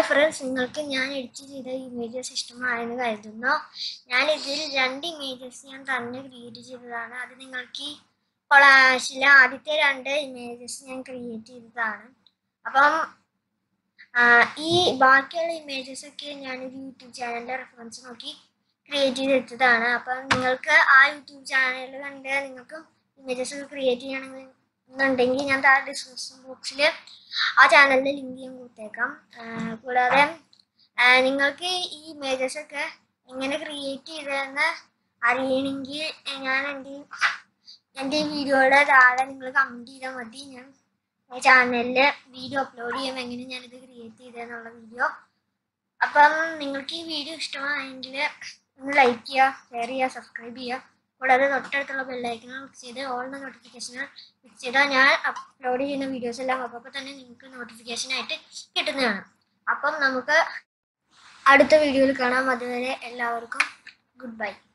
hi friends നിങ്ങൾക്ക് ഞാൻ edit ചെയ്ത ഇമേജസ് ഇഷ്ടമായെന്ന് കരുതുന്നു ഞാൻ ഇതിൽ രണ്ട് ഇമേജസ് ഞാൻ തന്നെ ക്രിയേറ്റ് ചെയ്തതാണ് അത് നിങ്ങൾക്ക് ഈ കൊളാഷിലെ ആദ്യത്തെ രണ്ട് ഇമേജസ് ഞാൻ ക്രിയേറ്റ് ചെയ്തതാണ് അപ്പം ആ, ഈ ബാക്കിയുള്ള ഇമേജസ് ഒക്കെ ഞാനൊരു യൂട്യൂബ് ചാനലിൻ്റെ റെഫറൻസ് നോക്കി ക്രിയേറ്റ് ചെയ്തെടുത്തതാണ് അപ്പം നിങ്ങൾക്ക് ആ യൂട്യൂബ് ചാനൽ കണ്ട് നിങ്ങൾക്ക് ഇമേജസ് ക്രിയേറ്റ് ചെയ്യണമെന്നുണ്ടെങ്കിൽ ഞാൻ താഴെ ഡിസ്ക്രിപ്ഷൻ ബോക്സിൽ ആ ചാനലിൻ്റെ ലിങ്ക് ഞാൻ കൊടുത്തേക്കാം ആ, കൂടാതെ ആ, നിങ്ങൾക്ക് ഈ ഇമേജസ് ഒക്കെ എങ്ങനെ ക്രിയേറ്റ് ചെയ്തതെന്ന് അറിയണമെങ്കിൽ ഞാൻ എൻ്റെ എൻ്റെ ഈ വീഡിയോയുടെ താഴെ നിങ്ങൾ കമൻറ്റ് ചെയ്താൽ മതി ഞാൻ ചാനലിൽ വീഡിയോ അപ്ലോഡ് ചെയ്യുമ്പോൾ എങ്ങനെ ഞാനിത് ക്രിയേറ്റ് ചെയ്തതെന്നുള്ള വീഡിയോ അപ്പം നിങ്ങൾക്ക് ഈ വീഡിയോ ഇഷ്ടമായെങ്കിൽ ഒന്ന് ലൈക്ക് ചെയ്യുക ഷെയർ ചെയ്യുക സബ്സ്ക്രൈബ് ചെയ്യുക കൂടാതെ തൊട്ടടുത്തുള്ള ബെല്ലൈക്കൺ ക്ലിക്ക് ചെയ്ത് ഓളിൻ്റെ നോട്ടിഫിക്കേഷൻ ക്ലിക്ക് ചെയ്താൽ ഞാൻ അപ്ലോഡ് ചെയ്യുന്ന വീഡിയോസ് എല്ലാം അപ്പോൾ തന്നെ നിങ്ങൾക്ക് നോട്ടിഫിക്കേഷൻ ആയിട്ട് കിട്ടുന്നതാണ് അപ്പം നമുക്ക് അടുത്ത വീഡിയോയിൽ കാണാം അതുവരെ എല്ലാവർക്കും ഗുഡ് ബൈ